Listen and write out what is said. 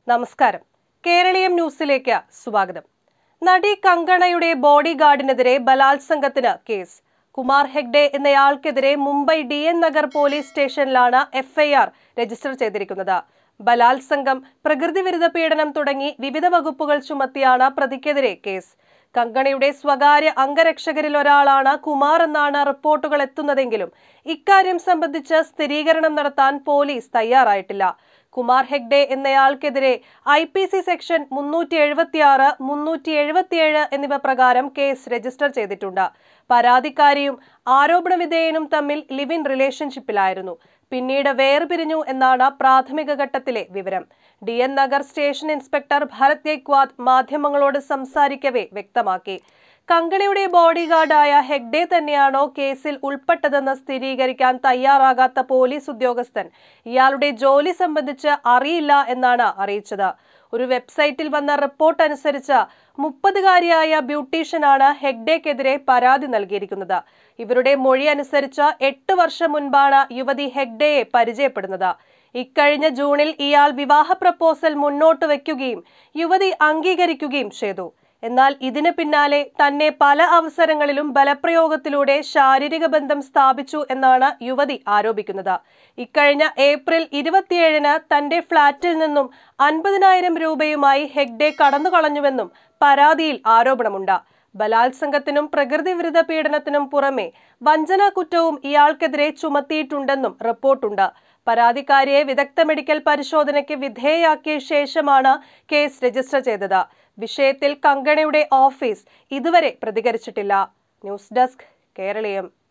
നമസ്കാരം കേരളീയം ന്യൂസിലേക്ക് സ്വാഗതം നടി കങ്കണയുടെ ബോഡി ഗാർഡിനെതിരെ ബലാത്സംഗത്തിന് കേസ് കുമാർ ഹെഗ്ഡെ എന്നയാൾക്കെതിരെ Mumbai D N Nagar police സ്റ്റേഷനിലാണ് എഫ്ഐആർ രജിസ്റ്റർ ചെയ്തിരിക്കുന്നത് ബലാത്സംഗം പ്രകൃതി വിരുദ്ധ പീഡനം തുടങ്ങി വിവിധ വകുപ്പുകൾ ചുമത്തിയാണ് പ്രതിക്കെതിരെ കേസ് കങ്കണയുടെ സ്വകാര്യ അംഗരക്ഷകരിൽ ഒരാളാണ് കുമാർ എന്നാണ് റിപ്പോർട്ടുകൾ എത്തുന്നതെങ്കിലും ഇക്കാര്യം സംബന്ധിച്ച് സ്ഥിരീകരണം നടത്താൻ പോലീസ് തയ്യാറായിട്ടില്ല കുമാർ ഹെഗ്ഡെ എന്നയാൾക്കെതിരെ ഐ പി സി സെക്ഷൻ മുന്നൂറ്റി എഴുപത്തിയാറ് മുന്നൂറ്റി എഴുപത്തിയേഴ് എന്നിവ പ്രകാരം കേസ് രജിസ്റ്റർ ചെയ്തിട്ടുണ്ട് പരാതിക്കാരിയും ആരോപണ വിധേയനും തമ്മിൽ ലിവ് ഇൻ റിലേഷൻഷിപ്പിലായിരുന്നു പിന്നീട് വേർപിരിഞ്ഞു എന്നാണ് പ്രാഥമിക ഘട്ടത്തിലെ വിവരം D N Nagar station inspector Bharat Gaikwad മാധ്യമങ്ങളോട് സംസാരിക്കവേ വ്യക്തമാക്കി കങ്കണയുടെ ബോഡി ഗാർഡായ ഹെഗ്ഡെ തന്നെയാണോ കേസിൽ ഉൾപ്പെട്ടതെന്ന് സ്ഥിരീകരിക്കാൻ തയ്യാറാകാത്ത പോലീസ് ഉദ്യോഗസ്ഥൻ ഇയാളുടെ ജോലി സംബന്ധിച്ച് അറിയില്ല എന്നാണ് അറിയിച്ചത് ഒരു വെബ്സൈറ്റിൽ വന്ന റിപ്പോർട്ട് അനുസരിച്ച് മുപ്പതുകാരിയായ ബ്യൂട്ടീഷ്യനാണ് ഹെഗ്ഡെക്കെതിരെ പരാതി നൽകിയിരിക്കുന്നത് ഇവരുടെ മൊഴി അനുസരിച്ച് എട്ട് വർഷം മുൻപാണ് യുവതി ഹെഗ്ഡെയെ പരിചയപ്പെടുന്നത് ഇക്കഴിഞ്ഞ ജൂണിൽ ഇയാൾ വിവാഹ പ്രപ്പോസൽ മുന്നോട്ട് വയ്ക്കുകയും യുവതി അംഗീകരിക്കുകയും ചെയ്തു എന്നാൽ ഇതിന് പിന്നാലെ തന്നെ പല അവസരങ്ങളിലും ബലപ്രയോഗത്തിലൂടെ ശാരീരിക ബന്ധം സ്ഥാപിച്ചു എന്നാണ് യുവതി ആരോപിക്കുന്നത് ഇക്കഴിഞ്ഞ ഏപ്രിൽ ഇരുപത്തിയേഴിന് തന്റെ ഫ്ളാറ്റിൽ നിന്നും അൻപതിനായിരം രൂപയുമായി ഹെഗ്ഡെ കടന്നുകളഞ്ഞുവെന്നും പരാതിയിൽ ആരോപണമുണ്ട് ബലാത്സംഗത്തിനും പ്രകൃതി വിരുദ്ധ പീഡനത്തിനും പുറമെ വഞ്ചനാ കുറ്റവും ഇയാൾക്കെതിരെ ചുമത്തിയിട്ടുണ്ടെന്നും റിപ്പോർട്ടുണ്ട് പരാതിക്കാരിയെ വിദഗ്ധ മെഡിക്കൽ പരിശോധനയ്ക്ക് വിധേയയാക്കിയ ശേഷമാണ് കേസ് രജിസ്റ്റർ ചെയ്തത് വിഷയത്തിൽ കങ്കണയുടെ ഓഫീസ് ഇതുവരെ പ്രതികരിച്ചിട്ടില്ല ന്യൂസ് ഡെസ്ക് കേരളീയം